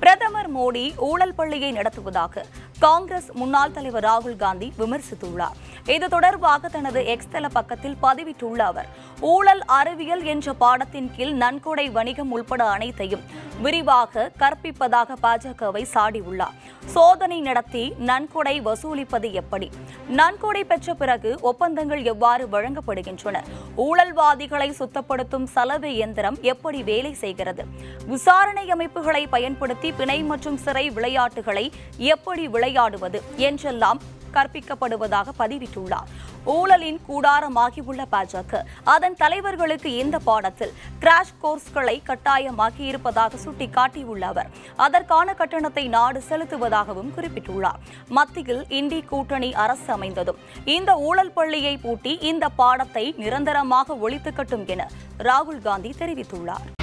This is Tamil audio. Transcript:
பிரதமர் மோடி ஊழல் பள்ளியை நடத்துவதாக காங்கிரஸ் முன்னாள் தலைவர் ராகுல் காந்தி விமர்சித்துள்ளார் இது தொடர்பாக தனது எக்ஸ் தள பக்கத்தில் பதிவிட்டுள்ள அவர் ஊழல் அறிவியல் என்ற பாடத்தின் கீழ் நன்கொடை வணிகம் உள்பட அனைத்தையும் விரிவாக கற்பிப்பதாக பாஜகவை சாடியுள்ளார் சோதனை நடத்தி நன்கொடை வசூலிப்பது எப்படி நன்கொடை பெற்ற பிறகு ஒப்பந்தங்கள் எவ்வாறு வழங்கப்படுகின்றன ஊழல்வாதிகளை சுத்தப்படுத்தும் சலவை இயந்திரம் எப்படி வேலை செய்கிறது விசாரணை அமைப்புகளை பயன்படுத்தி பிணை மற்றும் சிறை விளையாட்டுகளை எப்படி விளையாடுவது என்றெல்லாம் கற்பிக்கப்படுவதாக பதிவிட்டுள்ளார் ஊழலின் கூடாரமாகியுள்ள பாஜக அதன் தலைவர்களுக்கு இந்த பாடத்தில் கிராஷ் கோர்ஸ்களை கட்டாயமாக்கி இருப்பதாக சுட்டிக்காட்டியுள்ள அவர் அதற்கான கட்டணத்தை நாடு செலுத்துவதாகவும் குறிப்பிட்டுள்ளார் மத்தியில் இந்தி கூட்டணி அரசு அமைந்ததும் இந்த ஊழல் பள்ளியை பூட்டி இந்த பாடத்தை நிரந்தரமாக ஒழித்துக்கட்டும் என ராகுல் காந்தி தெரிவித்துள்ளார்